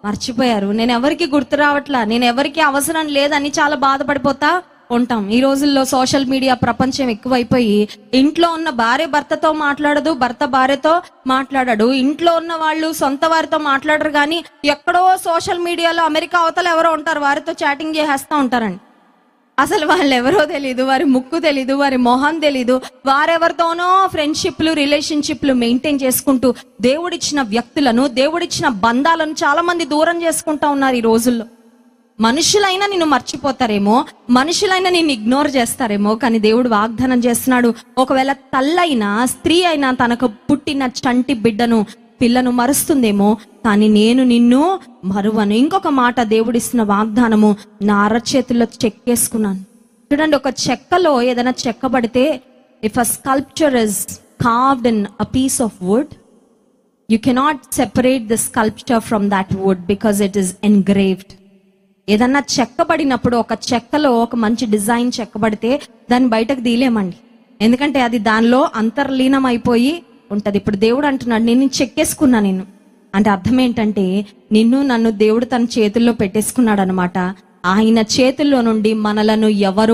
మర్చిపోయారు నేను ఎవరికి గుర్తు రావట్లా నేను ఎవరికి అవసరం లేదని చాలా బాధపడిపోతా ఉంటాం ఈ రోజుల్లో సోషల్ మీడియా ప్రపంచం ఎక్కువైపోయి ఇంట్లో ఉన్న భార్య భర్తతో మాట్లాడదు భర్త భార్యతో మాట్లాడడు ఇంట్లో ఉన్న వాళ్ళు సొంత వారితో మాట్లాడరు కానీ ఎక్కడో సోషల్ మీడియాలో అమెరికా అవతల ఎవరో ఉంటారు వారితో చాటింగ్ చేసేస్తా ఉంటారండి అసలు వాళ్ళు ఎవరో తెలీదు వారి ముక్కు తెలీదు వారి మొహం తెలీదు వారెవరితోనో ఫ్రెండ్షిప్లు రిలేషన్షిప్లు మెయింటైన్ చేసుకుంటూ దేవుడిచ్చిన వ్యక్తులను దేవుడిచ్చిన బంధాలను చాలా మంది దూరం చేసుకుంటా ఉన్నారు ఈ రోజుల్లో మనుషులైనా నిన్ను మర్చిపోతారేమో మనుషులైనా నిన్ను ఇగ్నోర్ చేస్తారేమో కానీ దేవుడు వాగ్దానం చేస్తున్నాడు ఒకవేళ తల్లైనా స్త్రీ అయినా తనకు పుట్టిన చంటి బిడ్డను పిల్లను మరుస్తుందేమో కానీ నేను నిన్ను మరువను ఇంకొక మాట దేవుడిస్తున్న వాగ్దానము నా అరచేతుల్లో చెక్కేసుకున్నాను చూడండి ఒక చెక్కలో ఏదైనా చెక్కబడితే if a sculpture is carved in a piece of wood you cannot separate the sculpture from that wood because it is engraved ఏదన్నా చెక్కబడినప్పుడు ఒక చెక్కలో ఒక మంచి డిజైన్ చెక్కబడితే దాన్ని బయటకు తీయలేమండి ఎందుకంటే అది దానిలో అంతర్లీనం అయిపోయి ఉంటది ఇప్పుడు దేవుడు అంటున్నాడు నేను చెక్కేసుకున్నా నిన్ను అంటే అర్థం ఏంటంటే నిన్ను నన్ను దేవుడు తన చేతుల్లో పెట్టేసుకున్నాడు అనమాట ఆయన చేతుల్లో నుండి మనలను ఎవరు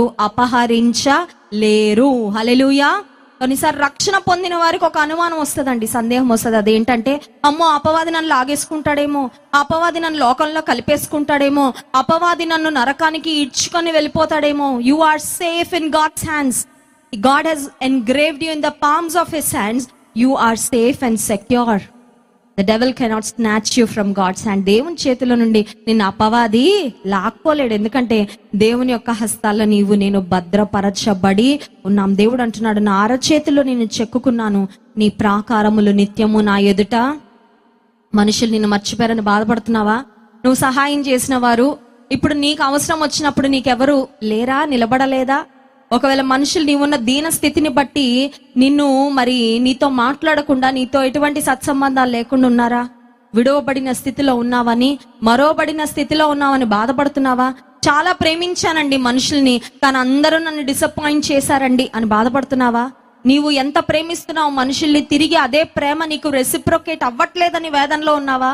అపహరించలేరు హలెలుయా కొన్నిసారి రక్షణ పొందిన వారికి ఒక అనుమానం వస్తుందండి సందేహం వస్తుంది అదేంటంటే అమ్మో అపవాది నన్ను లాగేసుకుంటాడేమో అపవాది నన్ను లోకంలో కలిపేసుకుంటాడేమో అపవాది నన్ను నరకానికి ఇడ్చుకొని వెళ్ళిపోతాడేమో you are safe in God's hands God he's engraved you in the palms of his hands you are safe and secure the devil cannot snatch you from God's hand దేవుని చేతిలో నుండి నిన్ను అపవాది లాక్కోలేడు ఎందుకంటే దేవుని యొక్క హస్తాల్లో నీవు నేను భద్రపరచబడి ఉన్నాం దేవుడు అంటున్నాడు నా అరచేతిలో నేను చెక్కుకున్నాను నీ ప్రాకారములు నిత్యము నా ఎదుట మనుషులు నిన్ను మర్చిపోయారని బాధపడుతున్నావా నువ్వు సహాయం చేసిన వారు ఇప్పుడు నీకు అవసరం వచ్చినప్పుడు నీకెవరు లేరా నిలబడలేదా ఒకవేళ మనుషులు నీవున్న దీన స్థితిని బట్టి నిన్ను మరి నీతో మాట్లాడకుండా నీతో ఎటువంటి సత్సంబంధాలు లేకుండా ఉన్నారా విడవబడిన స్థితిలో ఉన్నావని మరోబడిన స్థితిలో ఉన్నావని బాధపడుతున్నావా చాలా ప్రేమించానండి మనుషుల్ని కానీ అందరూ నన్ను డిసప్పాయింట్ చేశారండి అని బాధపడుతున్నావా నీవు ఎంత ప్రేమిస్తున్నావు మనుషుల్ని తిరిగి అదే ప్రేమ నీకు రెసిప్రొకేట్ అవ్వట్లేదని వేదనలో ఉన్నావా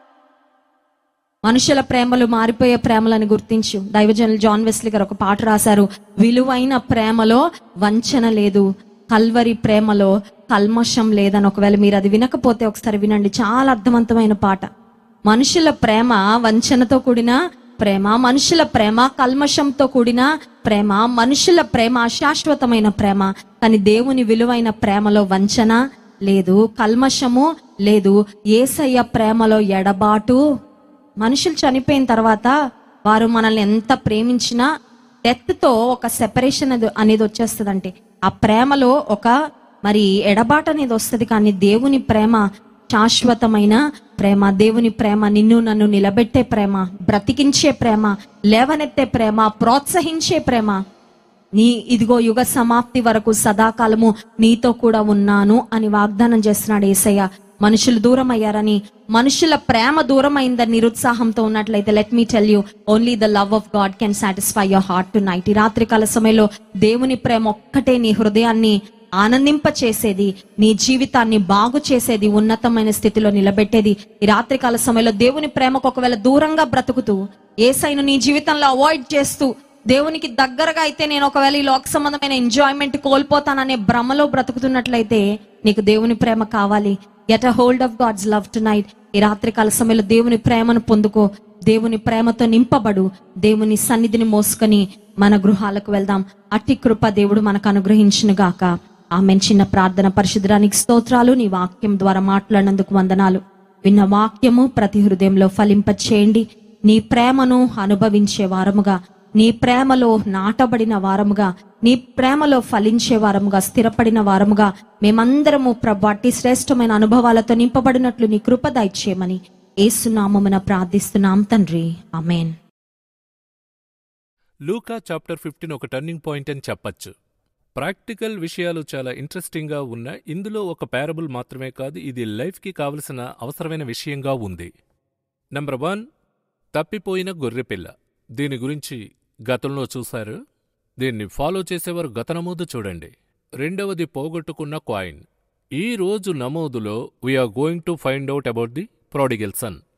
మనుషుల ప్రేమలు మారిపోయే ప్రేమలని గుర్తించు దైవజనులు జాన్ వెస్లీ గారు ఒక పాట రాశారు విలువైన ప్రేమలో వంచన లేదు కల్వరి ప్రేమలో కల్మషం లేదని ఒకవేళ మీరు అది వినకపోతే ఒకసారి వినండి చాలా అర్థవంతమైన పాట మనుషుల ప్రేమ వంచనతో కూడిన ప్రేమ మనుషుల ప్రేమ కల్మషంతో కూడిన ప్రేమ మనుషుల ప్రేమ శాశ్వతమైన ప్రేమ కానీ దేవుని విలువైన ప్రేమలో వంచన లేదు కల్మషము లేదు ఏసయ్య ప్రేమలో ఎడబాటు మనుషులు చనిపోయిన తర్వాత వారు మనల్ని ఎంత ప్రేమించినా డెత్ తో ఒక సెపరేషన్ అనేది వచ్చేస్తుందంటే ఆ ప్రేమలో ఒక మరి ఎడబాటు అనేది వస్తుంది కానీ దేవుని ప్రేమ శాశ్వతమైన ప్రేమ దేవుని ప్రేమ నిన్ను నన్ను నిలబెట్టే ప్రేమ బ్రతికించే ప్రేమ లేవనెత్తే ప్రేమ ప్రోత్సహించే ప్రేమ నీ ఇదిగో యుగ సమాప్తి వరకు సదాకాలము నీతో కూడా ఉన్నాను అని వాగ్దానం చేస్తున్నాడు ఏసయ్య మనుషులు దూరం అయ్యారని మనుషుల ప్రేమ దూరం అయిందని నిరుత్సాహంతో ఉన్నట్లయితే let me tell you only the love of God can satisfy your heart tonight ఈ రాత్రి కాల సమయంలో దేవుని ప్రేమ ఒక్కటే నీ హృదయాన్ని ఆనందింప చేసేది నీ జీవితాన్ని బాగు చేసేది ఉన్నతమైన స్థితిలో నిలబెట్టేది ఈ రాత్రి కాల సమయంలో దేవుని ప్రేమకు ఒకవేళ దూరంగా బ్రతుకుతూ ఏసైను నీ జీవితంలో అవాయిడ్ చేస్తూ దేవునికి దగ్గరగా అయితే నేను ఒకవేళ ఈ లోక సంబంధమైన ఎంజాయ్మెంట్ కోల్పోతాననే భ్రమలో బ్రతుకుతున్నట్లయితే నీకు దేవుని ప్రేమ కావాలి get a hold of God's love tonight ఈ రాత్రి కాల సమయంలో దేవుని ప్రేమను పొందుకో దేవుని ప్రేమతో నింపబడు దేవుని సన్నిధిని మోసుకొని మన గృహాలకు వెళ్దాం అట్టి కృప దేవుడు మనకు అనుగ్రహించును గాక ఆమె చిన్న ప్రార్థన పరిశుద్రానికి స్తోత్రాలు నీ వాక్యం ద్వారా మాట్లాడినందుకు వందనాలు విన్న వాక్యము ప్రతి హృదయంలో ఫలింప చేయండి నీ ప్రేమను అనుభవించే వారముగా నీ ప్రేమలో నాటబడిన వారముగా నీ ప్రేమలో ఫలించే వారముగా స్థిరపడిన వారముగా మేమందరము ప్రభాటి శ్రేష్టమైన అనుభవాలతో నింపబడినట్లు నీ కృప దయచేయమని ఏసునామమున ప్రార్థిస్తున్నాం తండ్రి ఆమెన్ లూకా చాప్టర్ ఫిఫ్టీన్ ఒక టర్నింగ్ పాయింట్ అని చెప్పచ్చు ప్రాక్టికల్ విషయాలు చాలా ఇంట్రెస్టింగ్గా ఉన్న ఇందులో ఒక పారబుల్ మాత్రమే కాదు ఇది లైఫ్కి కావలసిన అవసరమైన విషయంగా ఉంది నంబర్ వన్ తప్పిపోయిన గొర్రెపిల్ల దీని గురించి గతంలో చూశారు దీన్ని ఫాలో చేసేవారు గత నమోదు చూడండి రెండవది పోగొట్టుకున్న కాయిన్ ఈ రోజు నమోదులో we are going to find out about the prodigal sun